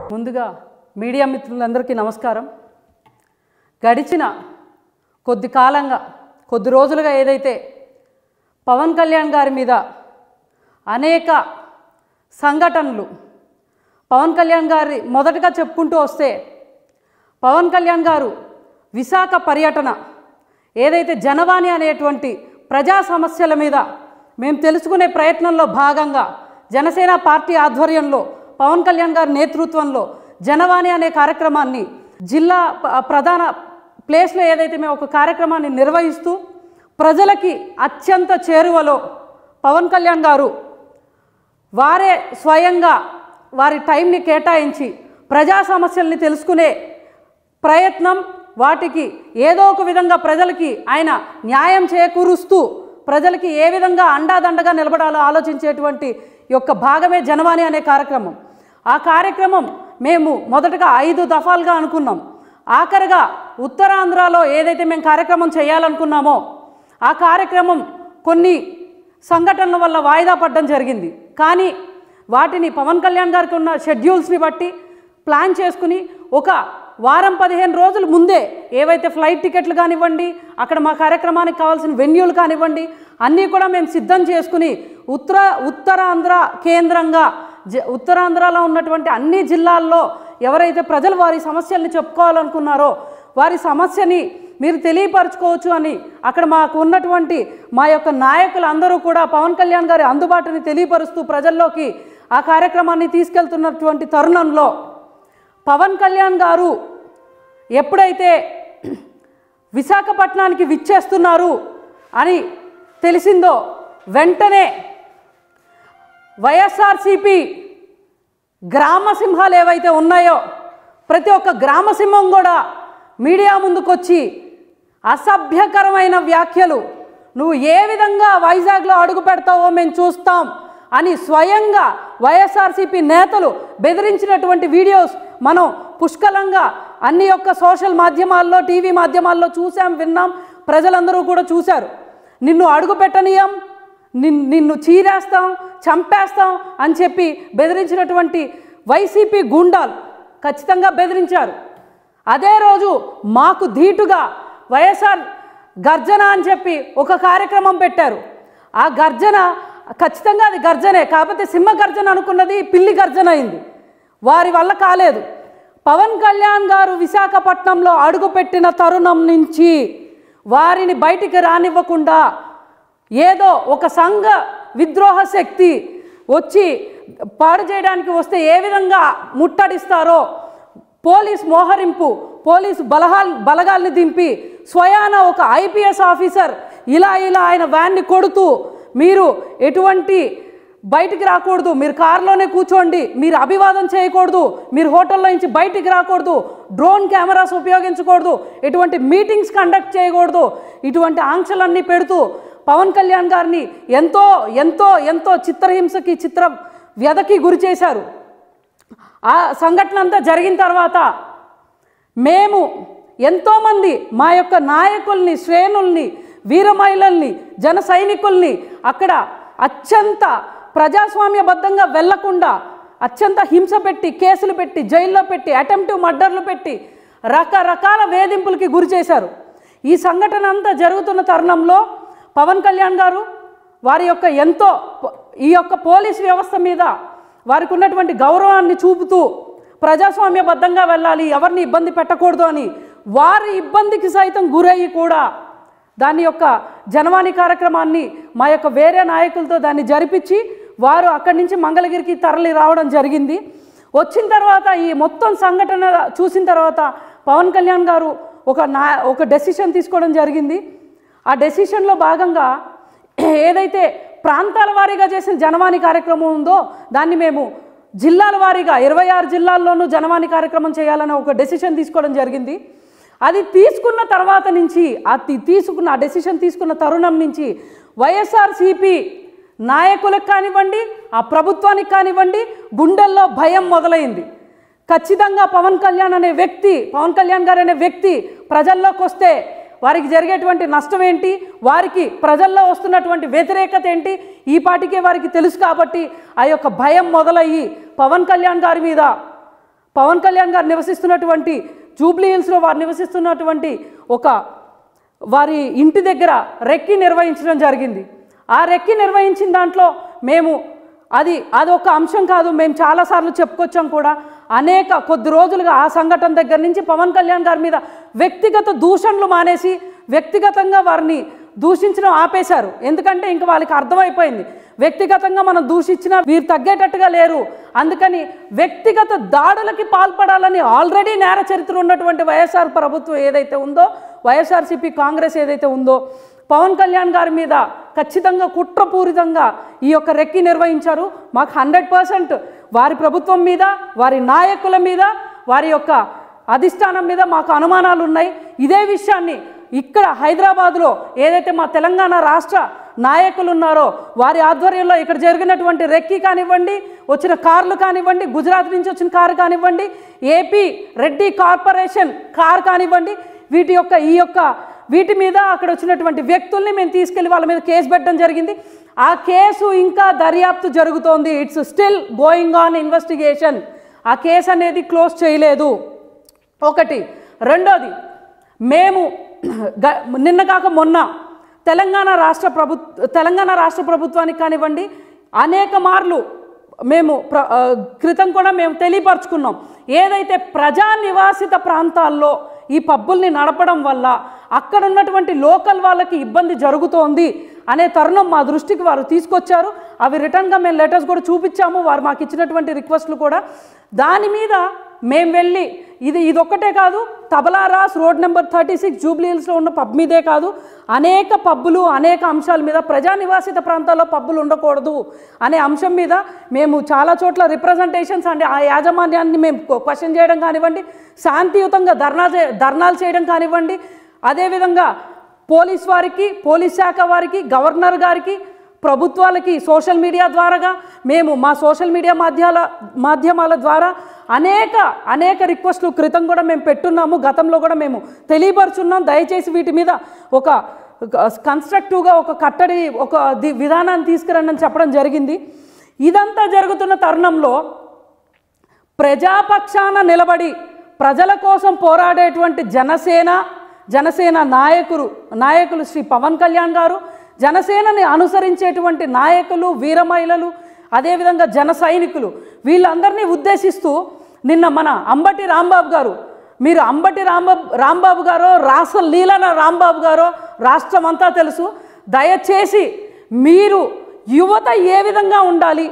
ముందుగా మీడియా మిత్రులందరికీ నమస్కారం గడిచిన కొద్ది కాలంగా కొద్ది రోజులుగా ఏదైతే పవన్ కళ్యాణ్ గారి మీద అనేక సంఘటనలు పవన్ కళ్యాణ్ గారి మొదటగా చెప్పుకుంటూ వస్తే పవన్ కళ్యాణ్ గారు విశాఖ పర్యటన ఏదైతే జనవాణి అనేటువంటి ప్రజా సమస్యల మీద మేము తెలుసుకునే ప్రయత్నంలో భాగంగా జనసేన పార్టీ ఆధ్వర్యంలో పవన్ కళ్యాణ్ గారి నేతృత్వంలో జనవాణి అనే కార్యక్రమాన్ని జిల్లా ప- ప్రధాన ప్లేస్లో ఏదైతే మేము ఒక కార్యక్రమాన్ని నిర్వహిస్తూ ప్రజలకి అత్యంత చేరువలో పవన్ కళ్యాణ్ గారు వారే స్వయంగా వారి టైంని కేటాయించి ప్రజా సమస్యల్ని తెలుసుకునే ప్రయత్నం వాటికి ఏదో ఒక విధంగా ప్రజలకి ఆయన న్యాయం చేకూరుస్తూ ప్రజలకి ఏ విధంగా అండాదండగా నిలబడాలో ఆలోచించేటువంటి యొక్క భాగమే జనవాణి అనే కార్యక్రమం ఆ కార్యక్రమం మేము మొదటగా ఐదు దఫాలుగా అనుకున్నాం ఆఖరిగా ఉత్తరాంధ్రలో ఏదైతే మేము కార్యక్రమం చేయాలనుకున్నామో ఆ కార్యక్రమం కొన్ని సంఘటనల వల్ల వాయిదా పడడం జరిగింది కానీ వాటిని పవన్ కళ్యాణ్ గారికి ఉన్న షెడ్యూల్స్ని బట్టి ప్లాన్ చేసుకుని ఒక వారం పదిహేను రోజుల ముందే ఏవైతే ఫ్లైట్ టికెట్లు కానివ్వండి అక్కడ మా కార్యక్రమానికి కావాల్సిన వెన్యూలు కానివ్వండి అన్నీ కూడా మేము సిద్ధం చేసుకుని ఉత్తర ఉత్తరాంధ్ర కేంద్రంగా జ ఉత్తరాంధ్రలో ఉన్నటువంటి అన్ని జిల్లాల్లో ఎవరైతే ప్రజలు వారి సమస్యల్ని చెప్పుకోవాలనుకున్నారో వారి సమస్యని మీరు తెలియపరచుకోవచ్చు అని అక్కడ మాకు ఉన్నటువంటి మా యొక్క నాయకులు అందరూ కూడా పవన్ కళ్యాణ్ గారి అందుబాటుని తెలియపరుస్తూ ప్రజల్లోకి ఆ కార్యక్రమాన్ని తీసుకెళ్తున్నటువంటి తరుణంలో పవన్ కళ్యాణ్ గారు ఎప్పుడైతే విశాఖపట్నానికి విచ్చేస్తున్నారు అని తెలిసిందో వెంటనే వైఎస్ఆర్సిపి గ్రామ సింహాలు ఏవైతే ఉన్నాయో ప్రతి ఒక్క గ్రామ సింహం కూడా మీడియా ముందుకొచ్చి అసభ్యకరమైన వ్యాఖ్యలు నువ్వు ఏ విధంగా వైజాగ్లో అడుగు పెడతావో మేము చూస్తాం అని స్వయంగా వైఎస్ఆర్సీపీ నేతలు బెదిరించినటువంటి వీడియోస్ మనం పుష్కలంగా అన్ని యొక్క సోషల్ మాధ్యమాల్లో టీవీ మాధ్యమాల్లో చూసాం విన్నాం ప్రజలందరూ కూడా చూశారు నిన్ను అడుగు పెట్టనీయం నిన్ నిన్ను చీరేస్తాం చంపేస్తాం అని చెప్పి బెదిరించినటువంటి వైసీపీ గుండాలు ఖచ్చితంగా బెదిరించారు అదే రోజు మాకు ధీటుగా వైఎస్ఆర్ గర్జన అని చెప్పి ఒక కార్యక్రమం పెట్టారు ఆ గర్జన ఖచ్చితంగా అది గర్జనే కాకపోతే సింహ గర్జన అనుకున్నది పిల్లి గర్జన అయింది వారి వల్ల కాలేదు పవన్ కళ్యాణ్ గారు విశాఖపట్నంలో అడుగుపెట్టిన తరుణం నుంచి వారిని బయటికి రానివ్వకుండా ఏదో ఒక సంఘ విద్రోహ శక్తి వచ్చి పాడు చేయడానికి వస్తే ఏ విధంగా ముట్టడిస్తారో పోలీస్ మోహరింపు పోలీసు బలహాల్ బలగాల్ని దింపి స్వయాన ఒక ఐపీఎస్ ఆఫీసర్ ఇలా ఇలా ఆయన వ్యాన్ని కొడుతూ మీరు ఎటువంటి బయటికి రాకూడదు మీరు కారులోనే కూర్చోండి మీరు అభివాదం చేయకూడదు మీరు హోటల్లో నుంచి బయటికి రాకూడదు డ్రోన్ కెమెరాస్ ఉపయోగించకూడదు ఎటువంటి మీటింగ్స్ కండక్ట్ చేయకూడదు ఇటువంటి ఆంక్షలన్నీ పెడుతూ పవన్ కళ్యాణ్ గారిని ఎంతో ఎంతో ఎంతో చిత్రహింసకి చిత్ర వ్యధకి గురి చేశారు ఆ సంఘటన అంతా జరిగిన తర్వాత మేము ఎంతోమంది మా యొక్క నాయకుల్ని శ్రేణుల్ని వీర మహిళల్ని జన సైనికుల్ని అక్కడ అత్యంత ప్రజాస్వామ్యబద్ధంగా వెళ్లకుండా అత్యంత హింస పెట్టి కేసులు పెట్టి జైల్లో పెట్టి అటెంప్టివ్ మర్డర్లు పెట్టి రకరకాల వేధింపులకి గురి చేశారు ఈ సంఘటన అంతా జరుగుతున్న తరుణంలో పవన్ కళ్యాణ్ గారు వారి యొక్క ఎంతో ఈ యొక్క పోలీస్ వ్యవస్థ మీద వారికి ఉన్నటువంటి గౌరవాన్ని చూపుతూ ప్రజాస్వామ్యబద్ధంగా వెళ్ళాలి ఎవరిని ఇబ్బంది పెట్టకూడదు అని వారి ఇబ్బందికి సైతం గురయ్యి కూడా దాని యొక్క జనవాణి కార్యక్రమాన్ని మా యొక్క వేరే నాయకులతో దాన్ని జరిపించి వారు అక్కడి నుంచి మంగళగిరికి తరలి రావడం జరిగింది వచ్చిన తర్వాత ఈ మొత్తం సంఘటన చూసిన తర్వాత పవన్ కళ్యాణ్ గారు ఒక నా ఒక డెసిషన్ తీసుకోవడం జరిగింది ఆ డెసిషన్లో భాగంగా ఏదైతే ప్రాంతాల వారీగా చేసిన జనవాణి కార్యక్రమం ఉందో దాన్ని మేము జిల్లాల వారీగా ఇరవై ఆరు జిల్లాల్లోనూ జనవాణి కార్యక్రమం చేయాలని ఒక డెసిషన్ తీసుకోవడం జరిగింది అది తీసుకున్న తర్వాత నుంచి ఆ తీ- తీసుకున్న ఆ డెసిషన్ తీసుకున్న తరుణం నుంచి వైఎస్ఆర్సిపి నాయకులకు కానివ్వండి ఆ ప్రభుత్వానికి కానివ్వండి గుండెల్లో భయం మొదలైంది ఖచ్చితంగా పవన్ కళ్యాణ్ అనే వ్యక్తి పవన్ కళ్యాణ్ గారు అనే వ్యక్తి ప్రజల్లోకి వస్తే వారికి జరిగేటువంటి నష్టం ఏంటి వారికి ప్రజల్లో వస్తున్నటువంటి వ్యతిరేకత ఏంటి ఈ పాటికే వారికి తెలుసు కాబట్టి ఆ యొక్క భయం మొదలయ్యి పవన్ కళ్యాణ్ గారి మీద పవన్ కళ్యాణ్ గారు నివసిస్తున్నటువంటి జూబ్లీ హిల్స్లో వారు నివసిస్తున్నటువంటి ఒక వారి ఇంటి దగ్గర రెక్కి నిర్వహించడం జరిగింది ఆ రెక్కి నిర్వహించిన దాంట్లో మేము అది అది ఒక అంశం కాదు మేము చాలాసార్లు చెప్పుకొచ్చాం కూడా అనేక కొద్ది రోజులుగా ఆ సంఘటన దగ్గర నుంచి పవన్ కళ్యాణ్ గారి మీద వ్యక్తిగత దూషణలు మానేసి వ్యక్తిగతంగా వారిని దూషించడం ఆపేశారు ఎందుకంటే ఇంక వాళ్ళకి అర్థమైపోయింది వ్యక్తిగతంగా మనం దూషించినా వీరు తగ్గేటట్టుగా లేరు అందుకని వ్యక్తిగత దాడులకి పాల్పడాలని ఆల్రెడీ నేర చరిత్ర ఉన్నటువంటి వైఎస్ఆర్ ప్రభుత్వం ఏదైతే ఉందో వైఎస్ఆర్సీపీ కాంగ్రెస్ ఏదైతే ఉందో పవన్ కళ్యాణ్ గారి మీద ఖచ్చితంగా కుట్రపూరితంగా ఈ యొక్క రెక్కి నిర్వహించారు మాకు హండ్రెడ్ పర్సెంట్ వారి ప్రభుత్వం మీద వారి నాయకుల మీద వారి యొక్క అధిష్టానం మీద మాకు అనుమానాలు ఉన్నాయి ఇదే విషయాన్ని ఇక్కడ హైదరాబాద్లో ఏదైతే మా తెలంగాణ రాష్ట్ర నాయకులు ఉన్నారో వారి ఆధ్వర్యంలో ఇక్కడ జరిగినటువంటి రెక్కి కానివ్వండి వచ్చిన కార్లు కానివ్వండి గుజరాత్ నుంచి వచ్చిన కారు కానివ్వండి ఏపీ రెడ్డి కార్పొరేషన్ కార్ కానివ్వండి వీటి యొక్క ఈ యొక్క వీటి మీద అక్కడ వచ్చినటువంటి వ్యక్తుల్ని మేము తీసుకెళ్లి వాళ్ళ మీద కేసు పెట్టడం జరిగింది ఆ కేసు ఇంకా దర్యాప్తు జరుగుతోంది it's still going on investigation ఆ కేసు అనేది క్లోజ్ చేయలేదు ఒకటి రెండోది మేము గ- నిన్న కాక మొన్న తెలంగాణ రాష్ట్ర ప్రభు తెలంగాణ రాష్ట్ర ప్రభుత్వానికి కానివ్వండి అనేక మార్లు మేము ప్ర ఆ, క్రితం కూడా మేము తెలియపరచుకున్నాం ఏదైతే ప్రజా నివాసిత ప్రాంతాల్లో ఈ పబ్బుల్ని నడపడం వల్ల అక్కడ ఉన్నటువంటి లోకల్ వాళ్ళకి ఇబ్బంది జరుగుతోంది అనే తరుణం మా దృష్టికి వారు తీసుకొచ్చారు అవి రిటర్న్గా మేము లెటర్స్ కూడా చూపించాము వారు మాకు ఇచ్చినటువంటి రిక్వెస్ట్లు కూడా దాని మీద మేము వెళ్ళి ఇది ఇదొక్కటే కాదు Tabula Rasa road number thirty six Jubilee హిల్స్లో ఉన్న పబ్ మీదే కాదు అనేక పబ్బులు అనేక అంశాల మీద ప్రజా నివాసిత ప్రాంతాల్లో పబ్బులు ఉండకూడదు అనే అంశం మీద మేము చాలా చోట్ల రిప్రజెంటేషన్స్ అంటే ఆ యాజమాన్యాన్ని మేము క్వశ్చన్ చేయడం కానివ్వండి శాంతియుతంగా ధర్నా చే- ధర్నాలు చేయడం కానివ్వండి అదేవిధంగా పోలీస్ వారికి పోలీస్ శాఖ వారికి గవర్నర్ గారికి ప్రభుత్వాలకి సోషల్ మీడియా ద్వారాగా మేము మా సోషల్ మీడియా మాధ్యాల మాధ్యమాల ద్వారా అనేక అనేక రిక్వెస్ట్లు క్రితం కూడా మేము పెట్టున్నాము గతంలో కూడా మేము తెలియపరుచున్నాం దయచేసి వీటి మీద ఒక కన్స్ట్రక్టివ్గా ఒక కట్టడి ఒక ది- విధానాన్ని తీసుకురండి అని చెప్పడం జరిగింది ఇదంతా జరుగుతున్న తరుణంలో ప్రజాపక్షాన నిలబడి ప్రజల కోసం పోరాడేటువంటి జనసేన జనసేన నాయకులు నాయకులు శ్రీ పవన్ కళ్యాణ్ గారు జనసేనని అనుసరించేటువంటి నాయకులు వీర మహిళలు అదేవిధంగా జన సైనికులు వీళ్ళందరినీ ఉద్దేశిస్తూ నిన్న మన అంబటి రాంబాబు గారు మీరు అంబటి రాంబాబు రాంబాబు గారో రాష్ట్ర లీలన రాంబాబు గారో రాష్ట్రం అంతా తెలుసు దయచేసి మీరు యువత ఏ విధంగా ఉండాలి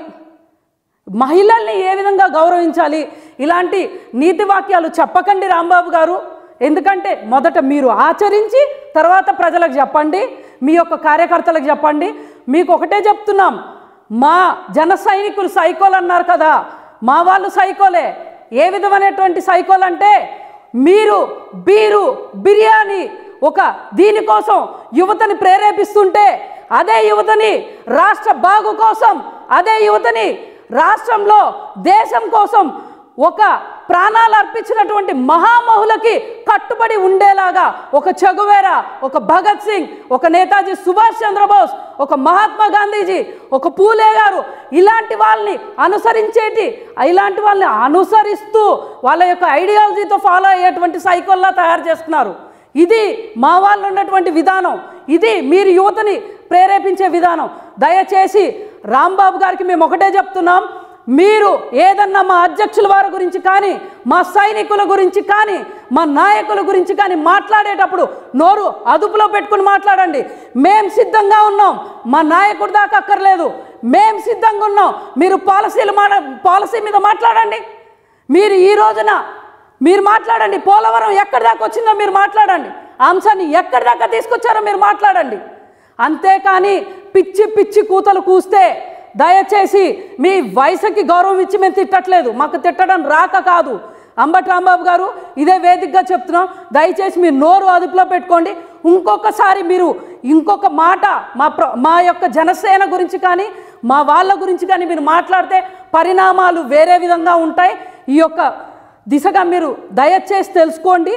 మహిళల్ని ఏ విధంగా గౌరవించాలి ఇలాంటి నీతి వాక్యాలు చెప్పకండి రాంబాబు గారు ఎందుకంటే మొదట మీరు ఆచరించి తర్వాత ప్రజలకు చెప్పండి మీ యొక్క కార్యకర్తలకు చెప్పండి మీకు ఒకటే చెప్తున్నాం మా జన సైనికులు సైకోలు అన్నారు కదా మా వాళ్ళు సైకోలే ఏ విధమైనటువంటి సైకోలు అంటే మీరు బీరు బిర్యానీ ఒక దీనికోసం యువతని ప్రేరేపిస్తుంటే అదే యువతని రాష్ట్ర బాగు కోసం అదే యువతని రాష్ట్రంలో దేశం కోసం ఒక ప్రాణాలు అర్పించినటువంటి మహామహులకి కట్టుబడి ఉండేలాగా ఒక చెగువేరా ఒక భగత్ సింగ్ ఒక నేతాజీ సుభాష్ చంద్రబోస్ ఒక మహాత్మా గాంధీజీ ఒక పూలే గారు ఇలాంటి వాళ్ళని అనుసరించేటి ఇలాంటి వాళ్ళని అనుసరిస్తూ వాళ్ళ యొక్క ఐడియాలజీతో ఫాలో అయ్యేటువంటి సైకోల్లా తయారు చేస్తున్నారు ఇది మా వాళ్ళు ఉన్నటువంటి విధానం ఇది మీరు యువతని ప్రేరేపించే విధానం దయచేసి రాంబాబు గారికి మేము ఒకటే చెప్తున్నాం మీరు ఏదన్నా మా అధ్యక్షుల వారి గురించి కానీ మా సైనికుల గురించి కానీ మా నాయకుల గురించి కానీ మాట్లాడేటప్పుడు నోరు అదుపులో పెట్టుకుని మాట్లాడండి మేం సిద్ధంగా ఉన్నాం మా నాయకుడు దాకా అక్కర్లేదు మేం సిద్ధంగా ఉన్నాం మీరు పాలసీలు మా పాలసీ మీద మాట్లాడండి మీరు ఈ రోజున మీరు మాట్లాడండి పోలవరం ఎక్కడి దాకా వచ్చిందో మీరు మాట్లాడండి ఆ అంశాన్ని ఎక్కడి దాకా తీసుకొచ్చారో మీరు మాట్లాడండి అంతేకాని పిచ్చి పిచ్చి కూతలు కూస్తే దయచేసి మీ వయసుకి గౌరవం ఇచ్చి మేము తిట్టట్లేదు మాకు తిట్టడం రాక కాదు అంబటి రాంబాబు గారు ఇదే వేదికగా చెప్తున్నాం దయచేసి మీరు నోరు అదుపులో పెట్టుకోండి ఇంకొకసారి మీరు ఇంకొక మాట మా ప్ర మా యొక్క జనసేన గురించి కానీ మా వాళ్ళ గురించి కానీ మీరు మాట్లాడితే పరిణామాలు వేరే విధంగా ఉంటాయి ఈ యొక్క దిశగా మీరు దయచేసి తెలుసుకోండి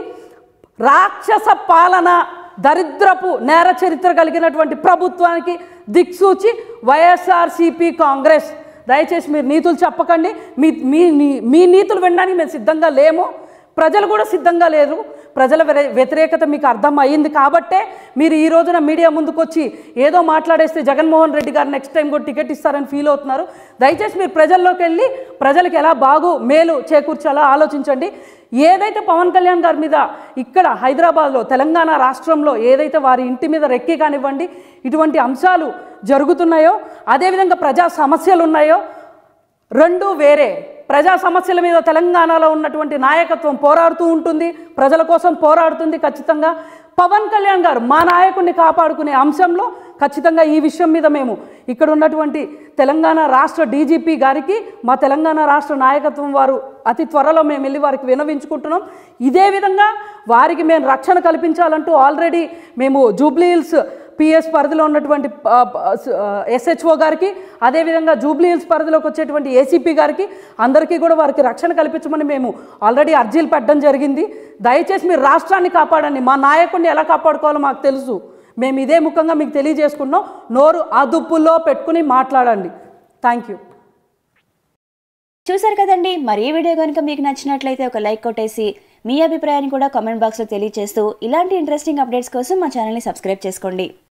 రాక్షస పాలన దరిద్రపు నేర చరిత్ర కలిగినటువంటి ప్రభుత్వానికి దిక్సూచి వైఎస్ఆర్సిపి కాంగ్రెస్ దయచేసి మీరు నీతులు చెప్పకండి మీ మీ నీ- మీ నీతులు వినడానికి మేము సిద్ధంగా లేము ప్రజలు కూడా సిద్ధంగా లేరు ప్రజల వ్యతిరే- వ్యతిరేకత మీకు అర్థం అయ్యింది కాబట్టే మీరు ఈ రోజున మీడియా ముందుకు వచ్చి ఏదో మాట్లాడేస్తే జగన్మోహన్ రెడ్డి గారు నెక్స్ట్ టైం కూడా టికెట్ ఇస్తారని ఫీల్ అవుతున్నారు దయచేసి మీరు ప్రజల్లోకి వెళ్ళి ప్రజలకు ఎలా బాగు మేలు చేకూర్చాలో ఆలోచించండి ఏదైతే పవన్ కళ్యాణ్ గారి మీద ఇక్కడ హైదరాబాద్లో తెలంగాణ రాష్ట్రంలో ఏదైతే వారి ఇంటి మీద రెక్కి కానివ్వండి ఇటువంటి అంశాలు జరుగుతున్నాయో అదేవిధంగా ప్రజా సమస్యలు ఉన్నాయో రెండు వేరే ప్రజా సమస్యల మీద తెలంగాణలో ఉన్నటువంటి నాయకత్వం పోరాడుతూ ఉంటుంది ప్రజల కోసం పోరాడుతుంది ఖచ్చితంగా పవన్ కళ్యాణ్ గారు మా నాయకుడిని కాపాడుకునే అంశంలో ఖచ్చితంగా ఈ విషయం మీద మేము ఇక్కడ ఉన్నటువంటి తెలంగాణ రాష్ట్ర డీజీపీ గారికి మా తెలంగాణ రాష్ట్ర నాయకత్వం వారు అతి త్వరలో మేము వెళ్ళి వారికి వినవించుకుంటున్నాం ఇదే విధంగా వారికి మేము రక్షణ కల్పించాలంటూ ఆల్రెడీ మేము జూబ్లీ హిల్స్ పిఎస్ పరిధిలో ఉన్నటువంటి ఎస్హెచ్ఓ గారికి అదేవిధంగా జూబ్లీ హిల్స్ పరిధిలోకి వచ్చేటువంటి ఏసీపీ గారికి అందరికీ కూడా వారికి రక్షణ కల్పించమని మేము ఆల్రెడీ అర్జీలు పెట్టడం జరిగింది దయచేసి మీరు రాష్ట్రాన్ని కాపాడండి మా నాయకుడిని ఎలా కాపాడుకోవాలో మాకు తెలుసు మేము ఇదే ముఖంగా మీకు తెలియజేసుకున్నాం నోరు అదుపులో పెట్టుకుని మాట్లాడండి థ్యాంక్ యూ చూసారు కదండి మరి ఈ వీడియో కనుక మీకు నచ్చినట్లయితే ఒక లైక్ కొట్టేసి మీ అభిప్రాయాన్ని కూడా కామెంట్ బాక్స్లో తెలియజేస్తూ ఇలాంటి ఇంట్రెస్టింగ్ అప్డేట్స్ కోసం మా ఛానల్ని సబ్స్క్రైబ్ చేసుకోండి